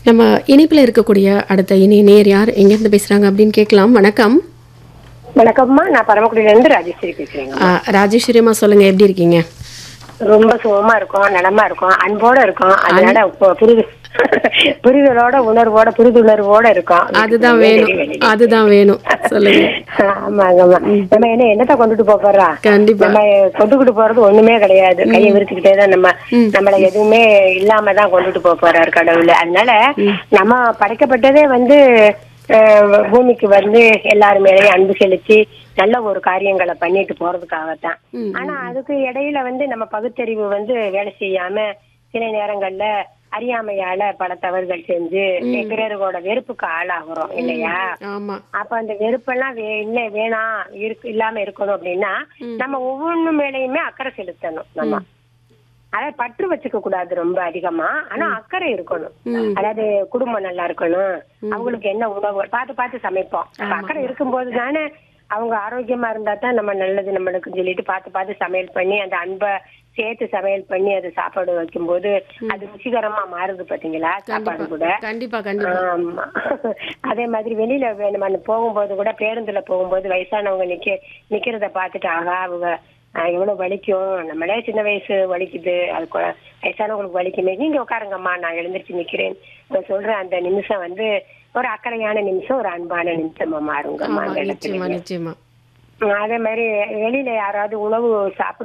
நம்ம இணைப்பில் இருக்கக்கூடிய அடுத்த இனி நேர் யார் எங்கேருந்து பேசுகிறாங்க அப்படின்னு கேட்கலாம் வணக்கம் வணக்கம்மா நான் பரமக்குடியில இருந்து ராஜேஸ்வரி பேசுறேங்க ஆ, ராஜேஸ்வரியம்மா சொல்லுங்கள் எப்படி இருக்கீங்க ரொம்ப சுகமா இருக்கும் நலமா இருக்கும் அன்போட இருக்கும் அதனால இப்போ புரிது புரிதலோட உணர்வோட புரிதுணர்வோட இருக்கும் அதுதான் வேணும் அதுதான் வேணும் சொல்லுங்க ஆமாங்கம்மா நம்ம என்ன என்னத்த கொண்டுட்டு போப் போறோம் கண்டிப்பா நம்ம கொண்டுகிட்டு போறது ஒண்ணுமே கிடையாது கையை விரிச்சுக்கிட்டே தான் நம்ம நம்மள எதுவுமே இல்லாம தான் கொண்டுட்டு போப் போறாரு கடவுள் அதனால நம்ம படைக்கப்பட்டதே வந்து அஹ், பூமிக்கு வந்து எல்லாரு மேலயும் அன்பு செலுத்தி நல்ல ஒரு காரியங்களை பண்ணிட்டு போறதுக்காகத்தான் ம். ஆனா அதுக்கு இடையில வந்து நம்ம பகுத்தறிவு வந்து வேலை செய்யாம சில நேரங்கள்ல அறியாமையால பல தவறுகள் செஞ்சு பிறரோட வெறுப்புக்கு ஆளாகிறோம் இல்லையா ஆமாம் அப்ப அந்த வெறுப்பெல்லாம் வே- இல்ல வேணாம் இருக்கு இல்லாம இருக்கணும் அப்படின்னா நம்ம ஒவ்வொன்னு மேலயுமே அக்கறை செலுத்தணும் நம்ம அதாவது பற்று வச்சுக்க கூடாது ரொம்ப அதிகமா ஆனா அக்கறை இருக்கணும் ம். அதாவது குடும்பம் நல்லா இருக்கணும் அவங்களுக்கு என்ன உணவு பார்த்து பார்த்து சமைப்போம் அப்ப அக்கறை இருக்கும்போது தானே அவங்க ஆரோக்கியமா இருந்தா தான் நம்ம நல்லது நம்மளுக்கு சொல்லிட்டு பார்த்து பார்த்து சமையல் பண்ணி அந்த அன்பை சேர்த்து சமையல் பண்ணி அது சாப்பாடு வைக்கும்போது அது ருசிகரமா மாறுது பாத்தீங்களா சாப்பாடு கூட கண்டிப்பா கண்டிப்பா ஆமா அதே மாதிரி வெளியில வே- நம்ம போகும்போது கூட பேருந்துல போகும்போது வயசானவங்க நிக்க நிக்கிறத பார்த்துட்டு ஆகா அவங்க ஆஹ், இவ்வளவு வலிக்கும் நம்மளே சின்ன வயசு வலிக்குது அது கொ- வயசானவங்களுக்கு வலிக்குமே நீங்க உட்காருங்கம்மா நான் எழுந்திருச்சு நிக்கிறேன் நான் சொல்றேன் அந்த நிமிஷம் வந்து ஒரு அக்கறையான நிமிஷம் ஒரு அன்பான நிமிஷமா மாறுங்கம்மா ஆமா அந்த நிச்சயமா இடத்துல நிச்சயமா அதே மாதிரி வெளியில யாராவது உணவு சாப்பிட